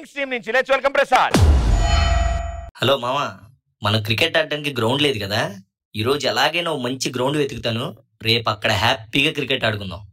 Kings team నుంచి let's welcome Prasad hello మామ మనం క్రికెట్ ఆడడానికి గ్రౌండ్ లేదు కదా ఈ రోజు ఎలాగైనా ఓ మంచి గ్రౌండ్ వెతుకుతాను రేపు అక్కడ హ్యాపీగా క్రికెట్ ఆడుకుందాం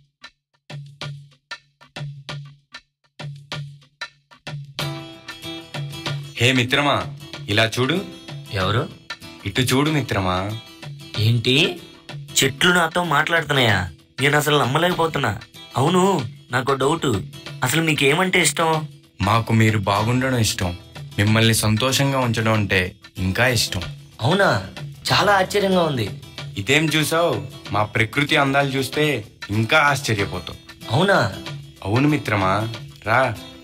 హే మిత్రమా ఇలా చూడు ఎవరు ఇటు చూడు మిత్రమా ఏంటి చెట్లు నాతో మాట్లాడుతున్నాయా నేను అసలు నమ్మలేకపోతున్నా అవును నాకు డౌట్ అసలు మీకు ఏమంటే ఇష్టం మాకు మీరు బాగుండడం ఇష్టం మిమ్మల్ని సంతోషంగా ఉంచడం అంటే ఇంకా ఇష్టం అవునా చాలా ఆశ్చర్యంగా ఉంది ఇదేం చూసావు మా ప్రకృతి అందాలు చూస్తే ఇంకా ఆశ్చర్యపోతావు అవునా అవును మిత్రమా రా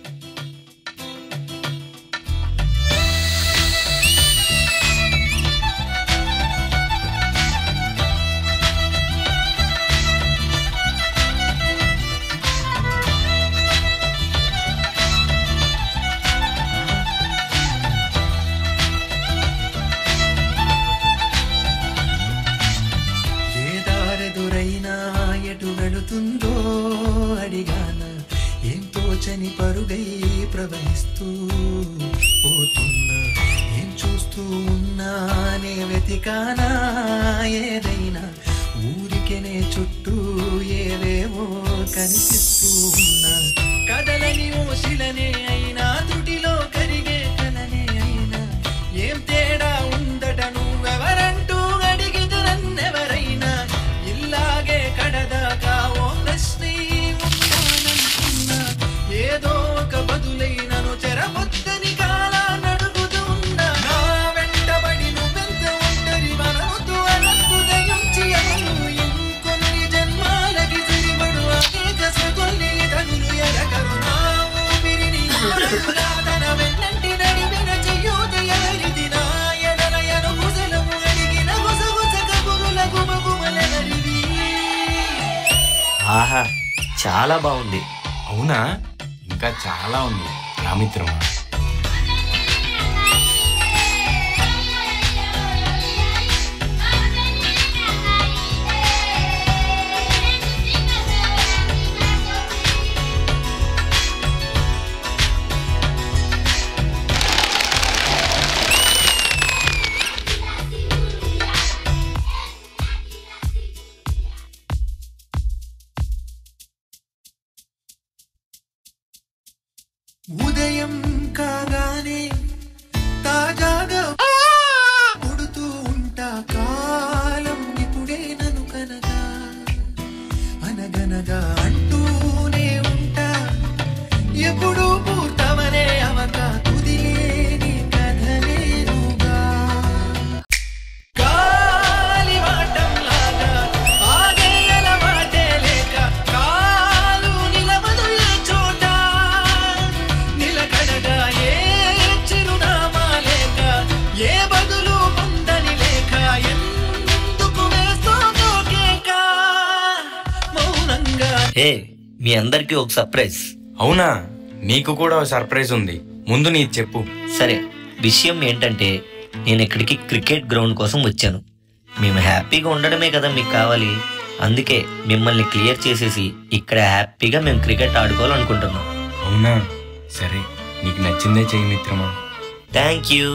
వేదారెదురైనా ఎటు వెళుతుందో అడిగాన ఏం తోచని పరుగై ప్రవహిస్తూ పోతున్నా ఏం చూస్తూ ఉన్నానే వెతికానా ఏదైనా ఊరికెనే చుట్టూ ఏవేవో కనిపిస్తూ ఉన్నా కదలని ఓశిలనే అయినా తుటిలో కరిగే కలనే అయినా ఏం తేడా ఉందట నువ్వెవరంటూ అడిగితే నన్నెవరైనా ఇల్లాగే కడదాకా ఓ ప్రశ్నే ఉంటానంటున్నా ఏదో ఒక బదులై నన్ను చెరబొద్దని కాలా నడుగుతూ ఉన్నా నా వెంటబడి నువ్వెంత ఒంటరి మనముతూ అనకు దయించి అను ఇంకొన్ని జన్మాలకి సరిపడు అనేక సగొల్లి తగులు ఎరగరు నా ఊపిరిని తన వెన్నంటి నడిమిన చెయ్యూత ఎవరిది నా ఎడలయను గుసలము అడిగిన గుసగుస కబురుల గుమగుమలెవరివి ఆహా చాలా బాగుంది అవునా ఇంకా చాలా ఉంది రా మిత్రమా ఉదయం కాగానే తాజాగా పుడుతూ ఉంటా కాలం ఇప్పుడే నన్ను కనగా అనగనగా అంటూనే ఉంటా ఎప్పుడు పూర్తవనే అవక తుదిలేని కథలేనుగా గాలివాటంలాగా ఆగేయల మాటే లేక కాలు నిలవదు ఏ చోట నిలకడగా ఏ చిరునామా లేక ఏ బదులు పొందని లేక ఎందుకు వేస్తోందో కేక మౌనంగా ఏ మీ అందరికీ ఒక సర్ప్రైజ్ అవునా నీకు కూడా ఒక సర్ప్రైజ్ ఉంది ముందు నీ చెప్పు సరే విషయం ఏంటంటే నేను ఇక్కడికి క్రికెట్ గ్రౌండ్ కోసం వచ్చాను మేము హ్యాపీగా ఉండడమే కదా మీకు కావాలి అందుకే మిమ్మల్ని క్లియర్ చేసేసి ఇక్కడ హ్యాపీగా మేము క్రికెట్ ఆడుకోవాలనుకుంటున్నాం అవునా సరే నీకు నచ్చిందే చెయ్యి మిత్రమా థ్యాంక్ యూ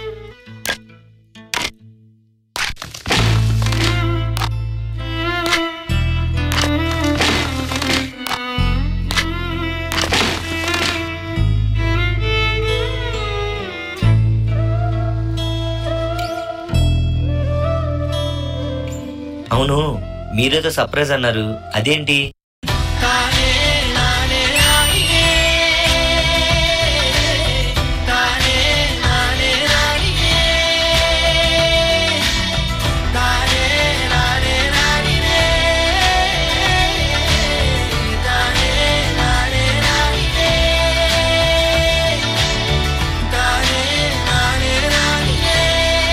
అవును మీరేదో సర్ప్రైజ్ అన్నారు అదేంటి తానే నానే నాయే తానే నానే నాయే తానే నానే నాయే తానే నానే నాయే తానే నానే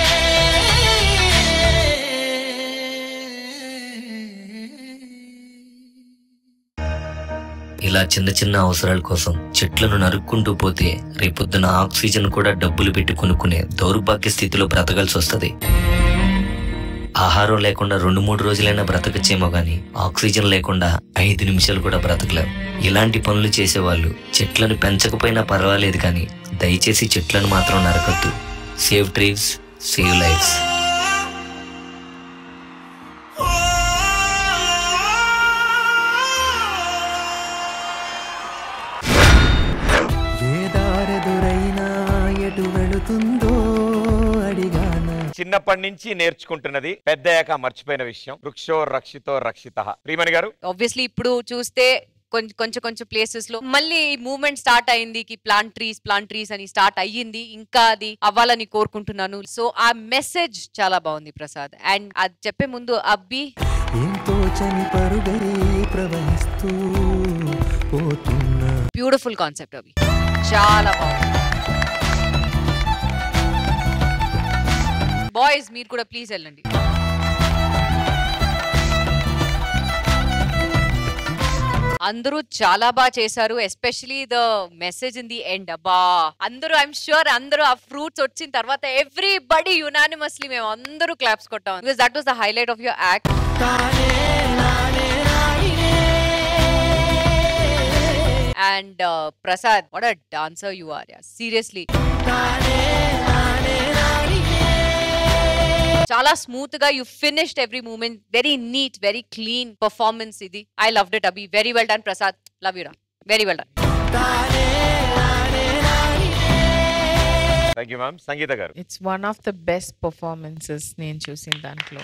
నాయే ఇలా చిన్న చిన్న అవసరాల కోసం చెట్లను నరుక్కుంటూ పోతే రేపొద్దున ఆక్సిజన్ కూడా డబ్బులు పెట్టి కొనుక్కునే దౌర్భాగ్య స్థితిలో బ్రతకాల్సి వస్తుంది ఆహారం లేకుండా రెండు మూడు రోజులైనా బ్రతకచ్చేమో గాని ఆక్సిజన్ లేకుండా ఐదు నిమిషాలు కూడా బ్రతకలేం ఇలాంటి పనులు చేసేవాళ్ళు చెట్లను పెంచకపోయినా పర్వాలేదు కానీ దయచేసి చెట్లను మాత్రం నరకద్దు సేవ్ ట్రీస్ సేవ్ లైఫ్స్ ఏ దారెదురైనా ఎటు వెళుతుందో అడిగాన చిన్నప్పటి నుంచి నేర్చుకుంటున్నది పెద్దయ్యాక మర్చిపోయిన విషయం వృక్షో రక్షితో రక్షిత ప్రియమణి గారు ఆబ్వియస్లీ ఇప్పుడు చూస్తే కొంచెం కొంచెం కొంచెం ప్లేసెస్ లో మళ్ళీ ఈ మూవ్మెంట్ స్టార్ట్ అయింది కి ప్లాంట్ ట్రీస్ ప్లాంట్ ట్రీస్ అని స్టార్ట్ అయ్యింది ఇంకా అది అవ్వాలని కోరుకుంటున్నాను సో ఆ మెసేజ్ చాలా బాగుంది ప్రసాద్ అండ్ అది చెప్పే ముందు అబ్బి ఎంతో చని పరుగై ప్రవహిస్తూ పోతున్నా బ్యూటిఫుల్ కాన్సెప్ట్ అవి చాలా బాగుంది బాయ్స్ మీరు కూడా ప్లీజ్ వెళ్ళండి అందరూ చాలా బాగా చేశారు especially the message in the end అబ్బా అందరూ ఐఎమ్ షూర్ అందరూ ఆ ఫ్రూట్స్ వచ్చిన తర్వాత ఎవ్రీ బడి యునానిమస్లీ మేము అందరూ క్లాప్స్ కొట్టాం because that was the highlight of your act and Prasad what a dancer you are yeah seriously చాలా స్మూత్ గా you finished every moment very neat very clean performance ఇది I love it Abhi very well done Prasad love you రా very well done thank you ma'am Sangeetha గారు it's one of the best performances నేను చూసిన దాంట్లో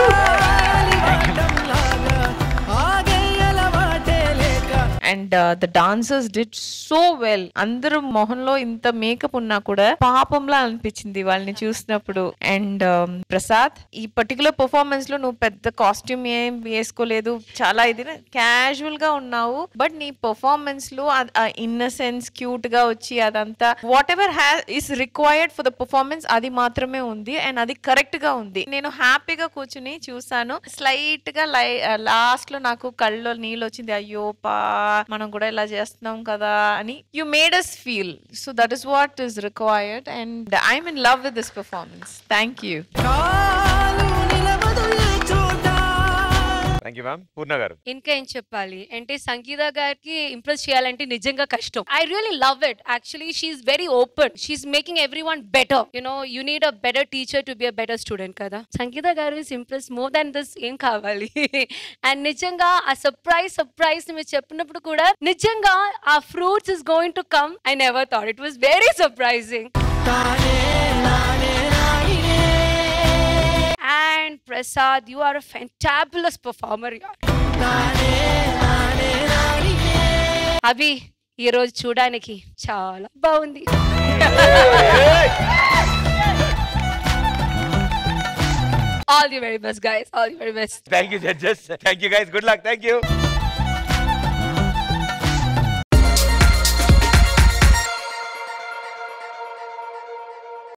and the dancers did so well అందరూ మొహంలో ఇంత makeup ఉన్నా కూడా పాపంలా అనిపించింది వాళ్ళని చూసినప్పుడు అండ్ ప్రసాద్ ఈ పర్టికులర్ పర్ఫార్మెన్స్ లో నువ్వు పెద్ద కాస్ట్యూమ్ ఏం వేసుకోలేదు చాలా ఇది క్యాజువల్ గా ఉన్నావు బట్ నీ పర్ఫార్మెన్స్ లో ఇన్నసెన్స్ క్యూట్ గా వచ్చి అదంతా whatever has is required for the performance అది మాత్రమే ఉంది అండ్ అది కరెక్ట్ గా ఉంది నేను హ్యాపీగా కూర్చుని చూసాను స్లైట్ గా లై లాస్ట్ లో నాకు కళ్ళలో నీళ్ళు వచ్చింది అయ్యో పా మనం కూడా ఇలా చేస్తున్నాం కదా అని you made us feel so that is what is required and I'm in love with this performance thank you thank you ma'am Purna గారు ఇంకా ఏం చెప్పాలి అంటే సంగీత గారికి ఇంప్రెస్ చేయాలంటే నిజంగా కష్టం I really love it actually she's very open she's making everyone better you know you need a better teacher to be a better student కదా సంగీత గారు is impress more than this ఏం కావాలి and నిజంగా ఆ surprise surprise మీరు చెప్పినప్పుడు కూడా నిజంగా ఆ fruits is going to come I never thought it was very surprising and Prasad you are a fantabulous performer Abhi ఈ రోజు చూడడానికి చాలా బాగుంది all the very best guys all the very best thank you judges thank you guys good luck thank you